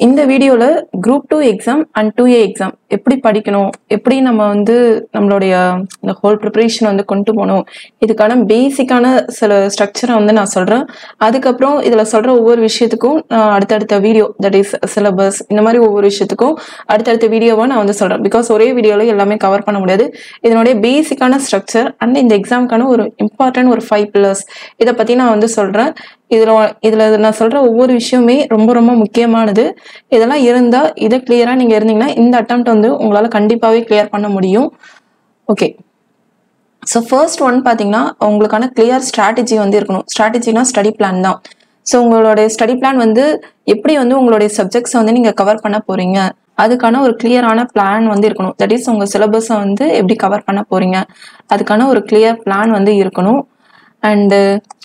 இந்த வீடியோவில் group two exam and two A exam எப்படி படிக்கணும் எப்படி நம்ம வந்து நம்மளுடைய இந்த ஹோல் ப்ரிப்பரேஷன் வந்து கொண்டு போகணும் இதுக்கான பேசிக்கான சில ஸ்ட்ரக்சரை வந்து நான் சொல்கிறேன் அதுக்கப்புறம் இதில் சொல்கிற ஒவ்வொரு விஷயத்துக்கும் நான் அடுத்தடுத்த வீடியோ தட் இஸ் சிலபஸ் இந்த மாதிரி ஒவ்வொரு விஷயத்துக்கும் அடுத்தடுத்த வீடியோவாக நான் வந்து சொல்கிறேன் பிகாஸ் ஒரே வீடியோவில் எல்லாமே கவர் பண்ண முடியாது இதனுடைய பேசிக்கான ஸ்ட்ரக்சர் அண்ட் இந்த எக்ஸாமுக்கான ஒரு இம்பார்ட்டன்ட் ஒரு ஃபைவ் பில்லர்ஸ் இதை பற்றி நான் வந்து சொல்கிறேன் இதில் இதில் நான் சொல்கிற ஒவ்வொரு விஷயமே ரொம்ப ரொம்ப முக்கியமானது இதெல்லாம் இருந்தால் இதை கிளியராக நீங்கள் இருந்தீங்கன்னா இந்த அட்டம்ப்ட் வந்து உங்களால் கண்டிப்பாகவே கிளியர் பண்ண முடியும் ஓகே ஸோ ஃபர்ஸ்ட் ஒன் பார்த்தீங்கன்னா உங்களுக்கான கிளியர் ஸ்ட்ராட்டஜி வந்து இருக்கணும் ஸ்ட்ராட்டஜினா ஸ்டடி பிளான் தான் ஸோ உங்களுடைய ஸ்டடி பிளான் வந்து எப்படி வந்து உங்களுடைய சப்ஜெக்ட்ஸை வந்து நீங்கள் கவர் பண்ண போகிறீங்க அதுக்கான ஒரு கிளியரான பிளான் வந்து இருக்கணும் தட் இஸ் உங்கள் சிலபஸை வந்து எப்படி கவர் பண்ண போகிறீங்க அதுக்கான ஒரு கிளியர் பிளான் வந்து இருக்கணும் அண்டு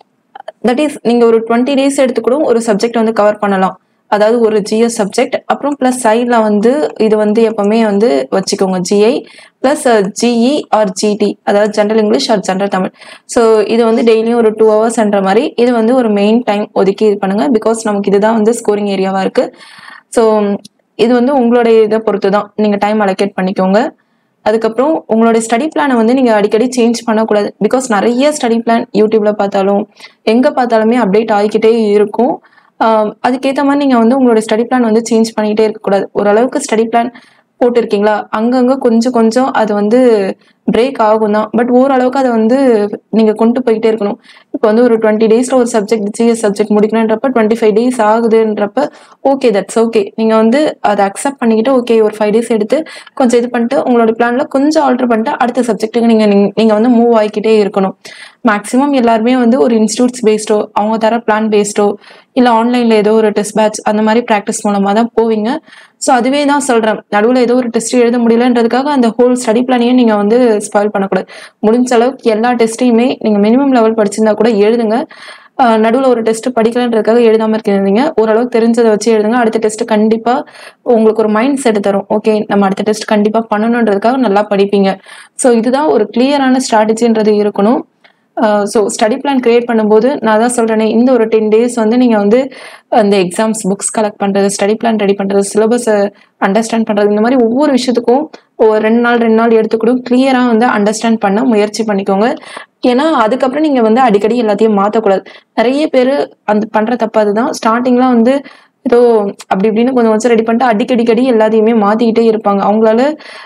தட் இஸ் நீங்கள் ஒரு டுவெண்ட்டி டேஸ் எடுத்து கூட ஒரு சப்ஜெக்ட் வந்து கவர் பண்ணலாம் அதாவது ஒரு ஜிஎஸ் சப்ஜெக்ட் அப்புறம் ப்ளஸ் சைடில் வந்து இது வந்து எப்பவுமே வந்து வச்சுக்கோங்க GI plus GE or GT அதாவது general English or general Tamil so இது வந்து டெய்லியும் ஒரு டூ ஹவர்ஸ்ன்ற மாதிரி இது வந்து ஒரு மெயின் டைம் ஒதுக்கி இது பண்ணுங்க பிகாஸ் நமக்கு இதுதான் வந்து ஸ்கோரிங் ஏரியாவாக இருக்கு ஸோ இது வந்து உங்களுடைய இதை பொறுத்து தான் நீங்கள் டைம் அலோகேட் பண்ணிக்கோங்க அதுக்கப்புறம் உங்களுடைய ஸ்டடி பிளானை வந்து நீங்கள் அடிக்கடி சேஞ்ச் பண்ணக்கூடாது பிகாஸ் நிறைய ஸ்டடி பிளான் யூடியூப்ல பார்த்தாலும் எங்கே பார்த்தாலுமே அப்டேட் ஆகிக்கிட்டே இருக்கும் ஆஹ் அதுக்கேற்ற மாதிரி நீங்கள் வந்து உங்களுடைய ஸ்டடி பிளான் வந்து சேஞ்ச் பண்ணிக்கிட்டே இருக்கக்கூடாது ஓரளவுக்கு ஸ்டடி பிளான் போட்டிருக்கீங்களா அங்கங்கே கொஞ்சம் கொஞ்சம் அது வந்து பிரேக் ஆகும் தான் பட் ஓரளவுக்கு அதை வந்து நீங்கள் கொண்டு போய்கிட்டே இருக்கணும் இப்போ வந்து ஒரு டுவெண்ட்டி டேஸில் ஒரு சப்ஜெக்ட் ஜிஎஸ் சப்ஜெக்ட் முடிக்கணுன்றப்ப டுவெண்ட்டி ஃபைவ் டேஸ் ஆகுதுன்றப்ப ஓகே தட்ஸ் ஓகே நீங்கள் வந்து அதை அக்செப்ட் பண்ணிக்கிட்டு ஓகே ஒரு ஃபைவ் டேஸ் எடுத்து கொஞ்சம் இது பண்ணிட்டு உங்களோட பிளான்ல கொஞ்சம் ஆல்டர் பண்ணிட்டு அடுத்த சப்ஜெக்ட்டுக்கு நீங்கள் நீங்கள் வந்து மூவ் ஆகிக்கிட்டே இருக்கணும் மேக்ஸிமம் எல்லாருமே வந்து ஒரு இன்ஸ்டியூட்ஸ் பேஸ்டோ அவங்க தர பிளான் பேஸ்டோ இல்லை ஆன்லைனில் ஏதோ ஒரு டெஸ்ட் பேட்ச் அந்த மாதிரி ப்ராக்டிஸ் மூலமாக தான் போவீங்க ஸோ அதுவே தான் சொல்கிறேன் நடுவில் ஏதோ ஒரு டெஸ்ட் எழுத முடியலன்றதுக்காக அந்த ஹோல் ஸ்டடி பிளானையும் நீங்கள் வந்து ஸ்பாயில் பண்ணக்கூடாது முடிஞ்ச அளவுக்கு எல்லா டெஸ்ட்டையுமே நீங்கள் மினிமம் லெவல் படிச்சிருந்தா கூட எழுதுங்க நடுவில் ஒரு டெஸ்ட் படிக்கலன்றதுக்காக எழுதாமல் இருக்கிறீங்க ஓரளவுக்கு தெரிஞ்சதை வச்சு எழுதுங்க அடுத்த டெஸ்ட் கண்டிப்பாக உங்களுக்கு ஒரு மைண்ட் செட் தரும் ஓகே நம்ம அடுத்த டெஸ்ட் கண்டிப்பாக பண்ணணுன்றதுக்காக நல்லா படிப்பீங்க ஸோ இதுதான் ஒரு கிளியரான ஸ்ட்ராட்டஜின்றது இருக்கணும் ஸோ ஸ்டடி பிளான் கிரியேட் பண்ணும்போது நான் தான் சொல்கிறேனே இந்த ஒரு டென் டேஸ் வந்து நீங்கள் வந்து அந்த எக்ஸாம்ஸ் புக்ஸ் கலெக்ட் பண்ணுறது ஸ்டடி பிளான் ரெடி பண்ணுறது சிலபஸை அண்டர்ஸ்டாண்ட் பண்ணுறது இந்த மாதிரி ஒவ்வொரு விஷயத்துக்கும் ஒரு ரெண்டு நாள் ரெண்டு நாள் எடுத்துக்கூட கிளியராக வந்து அண்டர்ஸ்டாண்ட் பண்ண முயற்சி பண்ணிக்கோங்க ஏன்னா அதுக்கப்புறம் நீங்கள் வந்து அடிக்கடி எல்லாத்தையும் மாற்றக்கூடாது நிறைய பேர் அந்த பண்ணுற தப்பு அதுதான் ஸ்டார்டிங்லாம் வந்து ஏதோ அப்படி இப்படின்னு கொஞ்சம் கொஞ்சம் ரெடி பண்ணிட்டு அடிக்கடிக்கடி எல்லாத்தையுமே மாற்றிக்கிட்டே இருப்பாங்க அவங்களால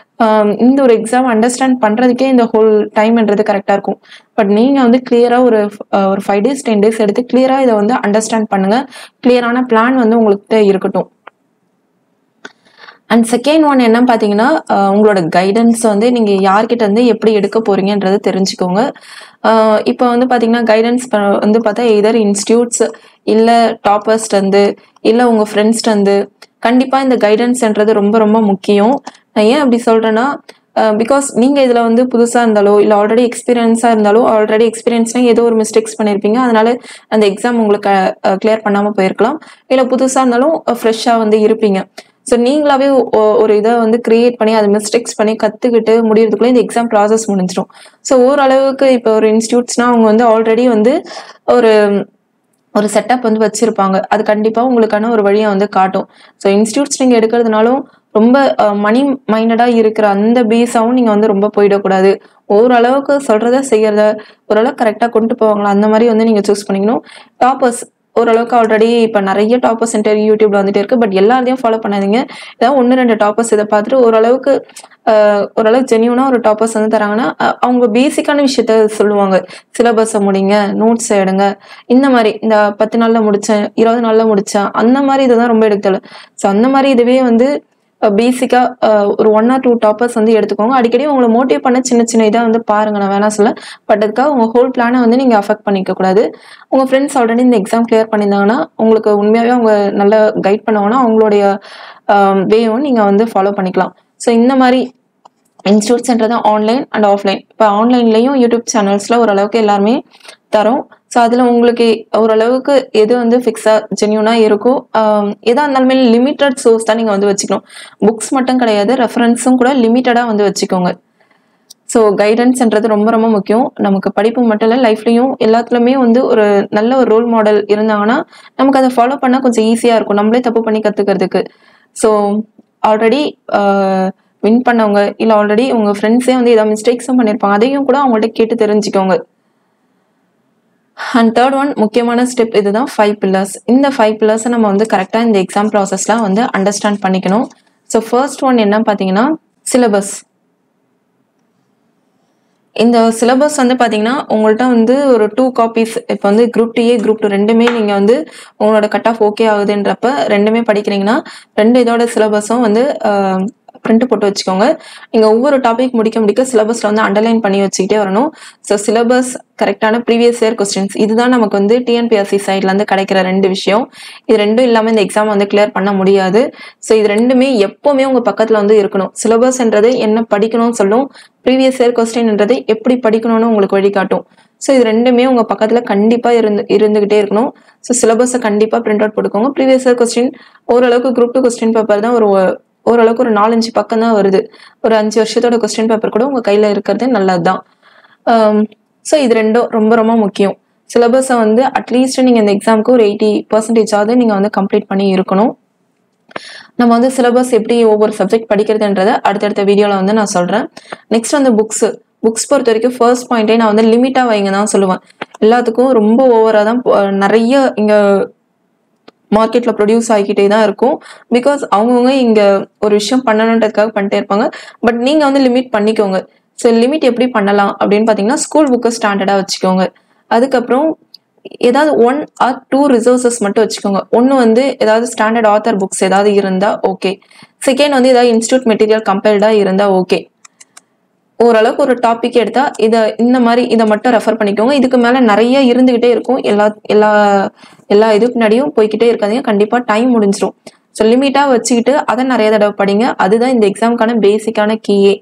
இந்த ஒரு எக்ஸாம் அண்டர்ஸ்டாண்ட் பண்ணுறதுக்கே இந்த ஹோல் டைம்ன்றது கரெக்டாக இருக்கும் பட் நீங்கள் வந்து கிளியராக ஒரு ஒரு ஃபைவ் டேஸ் டென் டேஸ் எடுத்து கிளியராக இதை வந்து அண்டர்ஸ்டாண்ட் பண்ணுங்க கிளியரான பிளான் வந்து உங்களுக்கு இருக்கட்டும் அண்ட் செகண்ட் ஒன் என்ன பார்த்தீங்கன்னா உங்களோட கைடன்ஸ் வந்து நீங்கள் யார்கிட்ட வந்து எப்படி எடுக்க போறீங்கன்றது தெரிஞ்சுக்கோங்க இப்போ வந்து பார்த்தீங்கன்னா கைடன்ஸ் வந்து பார்த்தா எதர் இன்ஸ்டியூட்ஸ் இல்லை டாப்பர்ஸ்ட் வந்து இல்லை உங்கள் ஃப்ரெண்ட்ஸ்ட் வந்து கண்டிப்பாக இந்த கைடன்ஸ்ன்றது ரொம்ப ரொம்ப முக்கியம் நான் ஏன் அப்படி சொல்கிறேன்னா பிகாஸ் நீங்கள் இதில் வந்து புதுசாக இருந்தாலோ இல்லை ஆல்ரெடி எக்ஸ்பீரியன்ஸாக இருந்தாலோ ஆல்ரெடி எக்ஸ்பீரியன்ஸ்னால் ஏதோ ஒரு மிஸ்டேக்ஸ் பண்ணியிருப்பீங்க அதனால அந்த எக்ஸாம் உங்களுக்கு கிளியர் பண்ணாமல் போயிருக்கலாம் இல்லை புதுசாக இருந்தாலும் ஃப்ரெஷ்ஷாக வந்து இருப்பீங்க ஸோ நீங்களாவே ஒரு இதை வந்து கிரியேட் பண்ணி அதை மிஸ்டேக்ஸ் பண்ணி கற்றுக்கிட்டு முடியறதுக்குள்ளே இந்த எக்ஸாம் ப்ராசஸ் முடிஞ்சிடும் ஸோ ஓரளவுக்கு இப்போ ஒரு இன்ஸ்டியூட்ஸ்னால் அவங்க வந்து ஆல்ரெடி வந்து ஒரு ஒரு செட்டப் வந்து வச்சிருப்பாங்க அது கண்டிப்பாக உங்களுக்கான ஒரு வழியை வந்து காட்டும் ஸோ இன்ஸ்டியூட்ஸ் நீங்கள் எடுக்கிறதுனாலும் ரொம்ப மணி மைண்டடாக இருக்கிற அந்த பேஸாகவும் நீங்கள் வந்து ரொம்ப போயிடக்கூடாது ஓரளவுக்கு சொல்கிறத செய்கிறத ஓரளவுக்கு கரெக்டாக கொண்டு போவாங்களா அந்த மாதிரி வந்து நீங்கள் சூஸ் பண்ணிக்கணும் டாப்பர்ஸ் ஓரளவுக்கு ஆல்ரெடி இப்போ நிறைய டாப்பர்ஸ் சென்டர் யூடியூப்ல வந்துட்டு இருக்கு பட் எல்லாரையும் ஃபாலோ பண்ணாதீங்க ஏதாவது ஒன்று ரெண்டு டாப்பர்ஸ் இதை பார்த்துட்டு ஓரளவுக்கு ஓரளவுக்கு ஜென்யூனா ஒரு டாப்பர்ஸ் வந்து தராங்கன்னா அவங்க பேசிக்கான விஷயத்த சொல்லுவாங்க சிலபஸை முடிங்க நோட்ஸ் எடுங்க இந்த மாதிரி இந்த பத்து நாள்ல முடிச்சேன் இருபது நாள்ல முடிச்சேன் அந்த மாதிரி இதுதான் ரொம்ப எடுக்கல ஸோ அந்த மாதிரி இதுவே வந்து பேசிக்காக ஒரு ஒன் ஆர் டூ டாப்பர்ஸ் வந்து எடுத்துக்கோங்க அடிக்கடி உங்களை மோட்டிவ் பண்ண சின்ன சின்ன இதாக வந்து பாருங்க நான் வேணா சொல்ல பட் அதுக்காக உங்கள் ஹோல் பிளானை வந்து நீங்கள் அஃபெக்ட் பண்ணிக்க கூடாது உங்கள் ஃப்ரெண்ட்ஸ் ஆல்ரெடி இந்த எக்ஸாம் கிளியர் பண்ணியிருந்தாங்கன்னா உங்களுக்கு உண்மையாகவே அவங்க நல்லா கைட் பண்ணுவாங்கன்னா அவங்களுடைய வேவும் நீங்கள் வந்து ஃபாலோ பண்ணிக்கலாம் ஸோ இந்த மாதிரி இன்ஸ்டியூட்ஸ்ன்றது ஆன்லைன் அண்ட் ஆஃப்லைன் இப்போ ஆன்லைன்லேயும் யூடியூப் சேனல்ஸில் ஓரளவுக்கு எல்லாருமே தரோம் ஸோ அதில் உங்களுக்கு ஓரளவுக்கு எது வந்து ஃபிக்ஸாக ஜென்யூனாக இருக்கோ எதாக இருந்தாலுமே லிமிட்டட் சோர்ஸ் தான் நீங்கள் வந்து வச்சுக்கணும் புக்ஸ் மட்டும் கிடையாது ரெஃபரன்ஸும் கூட லிமிட்டடாக வந்து வச்சுக்கோங்க ஸோ கைடன்ஸ்ன்றது ரொம்ப ரொம்ப முக்கியம் நமக்கு படிப்பு மட்டும் இல்லை லைஃப்லையும் எல்லாத்துலேயுமே வந்து ஒரு நல்ல ஒரு ரோல் மாடல் இருந்தாங்கன்னா நமக்கு அதை ஃபாலோ பண்ணால் கொஞ்சம் ஈஸியாக இருக்கும் நம்மளே தப்பு பண்ணி கற்றுக்கிறதுக்கு ஸோ ஆல்ரெடி வின் பண்ணவங்க இல்லை ஆல்ரெடி உங்கள் ஃப்ரெண்ட்ஸே வந்து ஏதாவது மிஸ்டேக்ஸும் பண்ணியிருப்பாங்க அதையும் கூட அவங்கள்ட்ட கேட்டு தெரிஞ்சுக்கோங்க அண்ட் தேர்ட் ஒன் முக்கியமான ஸ்டெப் இதுதான் ஃபைவ் பில்லர்ஸ் இந்த ஃபைவ் பில்லர்ஸை நம்ம வந்து கரெக்டாக இந்த எக்ஸாம் ப்ராசஸ்லாம் வந்து அண்டர்ஸ்டாண்ட் பண்ணிக்கணும் ஸோ ஃபர்ஸ்ட் ஒன் என்ன பார்த்தீங்கன்னா சிலபஸ் இந்த சிலபஸ் வந்து பார்த்தீங்கன்னா உங்கள்கிட்ட வந்து ஒரு டூ காப்பீஸ் இப்போ வந்து group two A group two ரெண்டுமே நீங்கள் வந்து உங்களோட கட் ஆஃப் ஓகே ஆகுதுன்றப்ப ரெண்டுமே படிக்கிறீங்கன்னா ரெண்டு இதோட சிலபஸும் வந்து பிரிண்ட் போட்டு வச்சுக்கோங்க நீங்கள் ஒவ்வொரு டாபிக் முடிக்க முடிக்க சிலபஸில் வந்து அண்டர்லைன் பண்ணி வச்சுக்கிட்டே வரணும் ஸோ சிலபஸ் கரெக்டான ப்ரீவியஸ் இயர் கொஸ்டின்ஸ் இதுதான் நமக்கு வந்து டிஎன்பிஎஸ்சி சைட்லேருந்து கிடைக்கிற ரெண்டு விஷயம் இது ரெண்டும் இல்லாமல் இந்த எக்ஸாம் வந்து கிளியர் பண்ண முடியாது ஸோ இது ரெண்டுமே எப்போவுமே உங்கள் பக்கத்தில் வந்து இருக்கணும் சிலபஸ்ன்றது என்ன படிக்கணும்னு சொல்லும் ப்ரீவியஸ் இயர் கொஸ்டின்ன்றது எப்படி படிக்கணும்னு உங்களுக்கு வழிகாட்டும் ஸோ இது ரெண்டுமே உங்கள் பக்கத்தில் கண்டிப்பாக இருந்து இருந்துகிட்டே இருக்கணும் ஸோ சிலபஸை கண்டிப்பாக பிரிண்ட் அவுட் போட்டுக்கோங்க ப்ரீவியஸ் இயர் கொஸ்டின் ஓரளவுக்கு குரூப் டூ கொஸ்டின் பேப்பர் தான் ஒரு ஓரளவுக்கு ஒரு நாலஞ்சு பக்கம் தான் வருது ஒரு அஞ்சு வருஷத்தோட கொஸ்டின் பேப்பர் கூட உங்கள் கையில் இருக்கிறது நல்லது தான் ஸோ இது ரெண்டும் ரொம்ப ரொம்ப முக்கியம் சிலபஸை வந்து அட்லீஸ்ட் நீங்கள் இந்த எக்ஸாமுக்கு ஒரு எயிட்டி பர்சன்டேஜாவது நீங்கள் வந்து கம்ப்ளீட் பண்ணி இருக்கணும் நம்ம வந்து சிலபஸ் எப்படி ஒவ்வொரு சப்ஜெக்ட் படிக்கிறதுன்றத அடுத்தடுத்த வீடியோவில் வந்து நான் சொல்கிறேன் நெக்ஸ்ட் வந்து புக்ஸு புக்ஸ் பொறுத்த வரைக்கும் ஃபர்ஸ்ட் பாயிண்டே நான் வந்து லிமிட்டாக வைங்க தான் சொல்லுவேன் எல்லாத்துக்கும் ரொம்ப ஓவராக தான் நிறைய இங்கே மார்க்கெட்டில் ப்ரொடியூஸ் ஆகிக்கிட்டே தான் இருக்கும் பிகாஸ் அவங்கவுங்க இங்கே ஒரு விஷயம் பண்ணணுன்றதுக்காக பண்ணிட்டே இருப்பாங்க பட் நீங்கள் வந்து லிமிட் பண்ணிக்கோங்க ஸோ லிமிட் எப்படி பண்ணலாம் அப்படின்னு பார்த்தீங்கன்னா ஸ்கூல் புக்கை ஸ்டாண்டர்டாக வச்சுக்கோங்க அதுக்கப்புறம் ஏதாவது ஒன் ஆர் டூ ரிசோர்சஸ் மட்டும் வச்சுக்கோங்க ஒன்று வந்து ஏதாவது ஸ்டாண்டர்ட் ஆத்தர் புக்ஸ் ஏதாவது இருந்தால் ஓகே செகண்ட் வந்து ஏதாவது இன்ஸ்டியூட் மெட்டீரியல் கம்பேர்டாக இருந்தால் ஓகே ஓரளவுக்கு ஒரு டாபிக் எடுத்தா இதை இந்த மாதிரி இதை மட்டும் ரெஃபர் பண்ணிக்கோங்க இதுக்கு மேலே நிறைய இருந்துகிட்டே இருக்கும் எல்லா எல்லா எல்லா இது பின்னாடியும் போய்கிட்டே இருக்காதீங்க கண்டிப்பாக டைம் முடிஞ்சிடும் ஸோ லிமிட்டாக வச்சுக்கிட்டு அதை நிறைய தடவை படிங்க அதுதான் இந்த எக்ஸாமுக்கான பேசிக்கான கீயே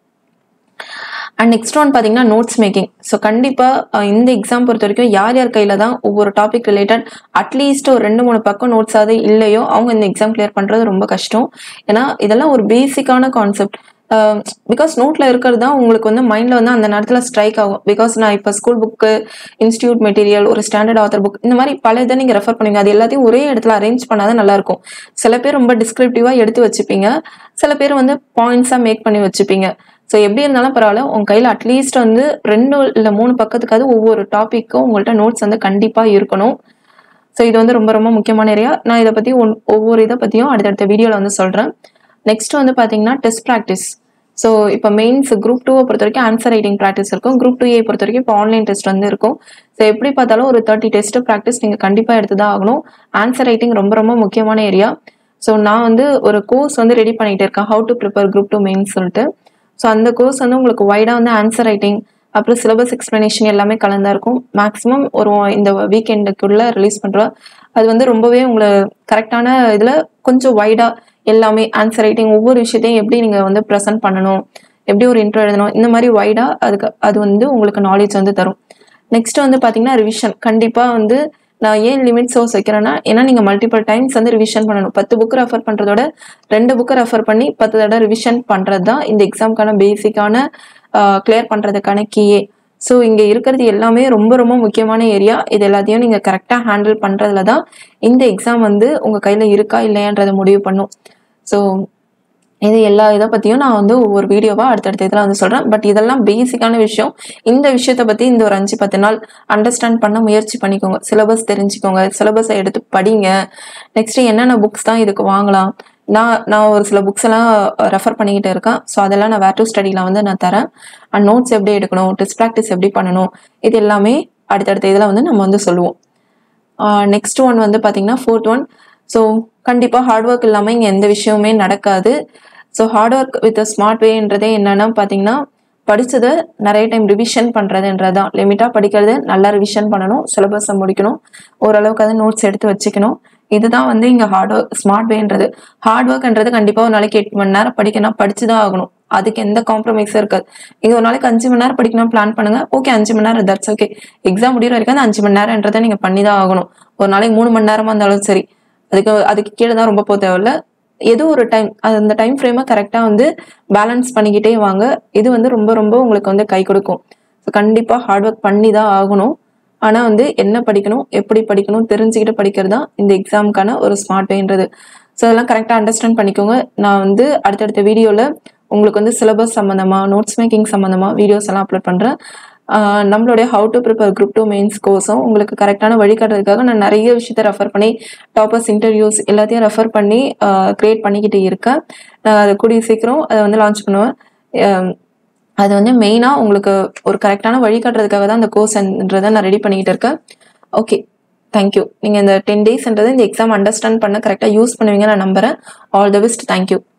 அண்ட் நெக்ஸ்ட் ஒன் பார்த்தீங்கன்னா நோட்ஸ் மேக்கிங் ஸோ கண்டிப்பாக இந்த எக்ஸாம் பொறுத்த வரைக்கும் யார் யார் கையில் தான் ஒவ்வொரு டாபிக் ரிலேட்டட் அட்லீஸ்ட் ஒரு ரெண்டு மூணு பக்கம் நோட்ஸ் அது இல்லையோ அவங்க இந்த எக்ஸாம் கிளியர் பண்ணுறது ரொம்ப கஷ்டம் ஏன்னா இதெல்லாம் ஒரு பேசிக்கான கான்செப்ட் பிகாஸ் நோட்டில் இருக்கிறது தான் உங்களுக்கு வந்து மைண்டில் வந்து அந்த நேரத்தில் ஸ்ட்ரைக் ஆகும் பிகாஸ் நான் இப்போ ஸ்கூல் புக்கு இன்ஸ்டியூட் மெட்டீரியல் ஒரு ஸ்டாண்டர்ட் ஆத்தர் புக் இந்த மாதிரி பல இதை நீங்கள் ரெஃபர் பண்ணுவீங்க அது எல்லாத்தையும் ஒரே இடத்துல அரேஞ்ச் பண்ணாதான் நல்லாயிருக்கும் சில பேர் ரொம்ப டிஸ்கிரிப்டிவாக எடுத்து வச்சுப்பீங்க சில பேர் வந்து பாயிண்ட்ஸாக மேக் பண்ணி வச்சுப்பீங்க ஸோ எப்படி இருந்தாலும் பரவாயில்ல உங்கள் கையில் அட்லீஸ்ட் வந்து ரெண்டு இல்லை மூணு பக்கத்துக்காவது ஒவ்வொரு டாப்பிக்கும் உங்கள்கிட்ட நோட்ஸ் வந்து கண்டிப்பாக இருக்கணும் ஸோ இது வந்து ரொம்ப ரொம்ப முக்கியமான ஏரியா நான் இதை பற்றி ஒன் ஒவ்வொரு இதை பற்றியும் அடுத்தடுத்த வீடியோவில் வந்து சொல்கிறேன் நெக்ஸ்ட் வந்து பார்த்தீங்கன்னா டெஸ்ட் ப்ராக்டிஸ் ஸோ இப்போ மெயின்ஸ் குரூப் டூவை பொறுத்த வரைக்கும் ஆன்சர் ரைட்டிங் ப்ராக்டிஸ் இருக்கும் குரூப் டூ ஏ பொறுத்த வரைக்கும் இப்போ ஆன்லைன் டெஸ்ட் வந்து இருக்கும் ஸோ எப்படி பார்த்தாலும் ஒரு தேர்ட்டி டெஸ்ட் ப்ராக்டிஸ் நீங்கள் கண்டிப்பாக எடுத்து தான் ஆகணும் ஆன்சர் ரைட்டிங் ரொம்ப ரொம்ப முக்கியமான ஏரியா ஸோ நான் வந்து ஒரு கோர்ஸ் வந்து ரெடி பண்ணிகிட்டு இருக்கேன் how to prepare group two mains சொல்லிட்டு ஸோ அந்த கோர்ஸ் வந்து உங்களுக்கு வைடாக வந்து ஆன்சர் ரைட்டிங் அப்புறம் சிலபஸ் எக்ஸ்ப்ளனேஷன் எல்லாமே கலந்தா இருக்கும் மேக்ஸிமம் ஒரு இந்த வீக்கெண்டுக்குள்ளே ரிலீஸ் பண்ணுறோம் அது வந்து ரொம்பவே உங்களை கரெக்டான இதில் கொஞ்சம் வைடாக எல்லாமே ஆன்சர் ரைட்டிங் ஒவ்வொரு விஷயத்தையும் எப்படி நீங்கள் வந்து ப்ரெசென்ட் பண்ணணும் எப்படி ஒரு இன்ட்ரோ எழுதணும் இந்த மாதிரி வைடாக அதுக்கு அது வந்து உங்களுக்கு நாலேஜ் வந்து தரும் நெக்ஸ்ட் வந்து பார்த்தீங்கன்னா ரிவிஷன் கண்டிப்பாக வந்து நான் ஏன் லிமிட் சோர்ஸ் வைக்கிறேன்னா ஏன்னா நீங்கள் மல்டிபிள் டைம்ஸ் வந்து ரிவிஷன் பண்ணணும் பத்து புக்கு ரெஃபர் பண்ணுறதோட ரெண்டு புக்கு ரெஃபர் பண்ணி பத்து தடவை ரிவிஷன் பண்ணுறது தான் இந்த எக்ஸாமுக்கான பேசிக்கான கிளியர் பண்ணுறதுக்கான கீயே ஸோ இங்கே இருக்கிறது எல்லாமே ரொம்ப ரொம்ப முக்கியமான ஏரியா இது எல்லாத்தையும் நீங்கள் கரெக்டாக ஹேண்டில் பண்ணுறதுல தான் இந்த எக்ஸாம் வந்து உங்கள் கையில் இருக்கா இல்லையான்றதை முடிவு பண்ணும் ஸோ இது எல்லா இதை பற்றியும் நான் வந்து ஒவ்வொரு வீடியோவாக அடுத்தடுத்த இதில் வந்து சொல்கிறேன் பட் இதெல்லாம் பேசிக்கான விஷயம் இந்த விஷயத்தை பற்றி இந்த ஒரு அஞ்சு பத்து நாள் அண்டர்ஸ்டாண்ட் பண்ண முயற்சி பண்ணிக்கோங்க சிலபஸ் தெரிஞ்சுக்கோங்க சிலபஸை எடுத்து படிங்க நெக்ஸ்ட்டு என்னென்ன புக்ஸ் தான் இதுக்கு வாங்கலாம் நான் நான் ஒரு சில புக்ஸ் எல்லாம் ரெஃபர் பண்ணிக்கிட்டு இருக்கேன் ஸோ அதெல்லாம் நான் வேர் டு ஸ்டடியில் வந்து நான் தரேன் அண்ட் நோட்ஸ் எப்படி எடுக்கணும் டெஸ்ட் ப்ராக்டிஸ் எப்படி பண்ணணும் இது எல்லாமே அடுத்தடுத்த இதில் வந்து நம்ம வந்து சொல்லுவோம் நெக்ஸ்ட் ஒன் வந்து பார்த்தீங்கன்னா ஃபோர்த் ஒன் ஸோ கண்டிப்பாக ஹார்ட் ஒர்க் இல்லாமல் இங்கே எந்த விஷயமுமே நடக்காது so hard work with smart வேன்றதே என்னென்னா பார்த்தீங்கன்னா படித்ததை நிறைய டைம் ரிவிஷன் பண்ணுறதுன்றது தான் லிமிட்டாக படிக்கிறது நல்லா ரிவிஷன் பண்ணணும் சிலபஸை முடிக்கணும் ஓரளவுக்கு அதை நோட்ஸ் எடுத்து வச்சுக்கணும் இதுதான் வந்து இங்கே ஹார்ட் ஒர்க் ஸ்மார்ட் வேன்றது ஹார்ட் ஒர்க்ன்றது கண்டிப்பாக ஒரு நாளைக்கு எட்டு மணி நேரம் படிக்கணும் படிச்சு தான் ஆகணும் அதுக்கு எந்த காம்ப்ரமைஸும் இருக்காது நீங்கள் ஒரு நாளைக்கு அஞ்சு மணி நேரம் படிக்கணும் பிளான் பண்ணுங்க ஓகே அஞ்சு மணி நேரம் தட்ஸ் ஓகே எக்ஸாம் முடிகிற வரைக்கும் அந்த அஞ்சு மணி நேரம்ன்றதை நீங்கள் பண்ணி தான் ஆகணும் ஒரு நாளைக்கு மூணு மணி நேரமா இருந்தாலும் சரி அதுக்கு அதுக்கு கீழே தான் ரொம்ப போக தேவையில்ல ஏதோ ஒரு டைம் அது அந்த டைம் ஃப்ரேமை கரெக்டாக வந்து பேலன்ஸ் பண்ணிக்கிட்டே வாங்க இது வந்து ரொம்ப ரொம்ப உங்களுக்கு வந்து கை கொடுக்கும் ஸோ கண்டிப்பாக ஹார்ட் ஒர்க் பண்ணி தான் ஆகணும் ஆனால் வந்து என்ன படிக்கணும் எப்படி படிக்கணும் தெரிஞ்சுக்கிட்டு படிக்கிறது தான் இந்த எக்ஸாமுக்கான ஒரு ஸ்மார்ட் வேன்றது ஸோ அதெல்லாம் கரெக்டாக அண்டர்ஸ்டாண்ட் பண்ணிக்கோங்க நான் வந்து அடுத்தடுத்த வீடியோவில் உங்களுக்கு வந்து சிலபஸ் சம்மந்தமாக நோட்ஸ் மேக்கிங் சம்மந்தமாக வீடியோஸ் எல்லாம் அப்லோட் பண்ணுறேன் நம்மளுடைய how to prepare group two mains கோர்ஸும் உங்களுக்கு கரெக்டான வழிகாட்டுறதுக்காக நான் நிறைய விஷயத்த ரெஃபர் பண்ணி டாப்பர்ஸ் இன்டர்வியூஸ் எல்லாத்தையும் ரெஃபர் பண்ணி க்ரியேட் பண்ணிக்கிட்டு இருக்கேன் நான் அதை கூடிய சீக்கிரம் அதை வந்து லான்ச் பண்ணுவேன் அஹ் அது வந்து மெயினாக உங்களுக்கு ஒரு கரெக்டான வழிகாட்டுறதுக்காக தான் அந்த கோர்ஸ்ன்றதை நான் ரெடி பண்ணிக்கிட்டு இருக்கேன் ஓகே தேங்க்யூ நீங்கள் இந்த டென் டேஸ்ன்றதை இந்த எக்ஸாம் அண்டர்ஸ்டாண்ட் பண்ண கரெக்டாக யூஸ் பண்ணுவீங்க நான் நம்புறேன் ஆல் த பெஸ்ட் தேங்க்யூ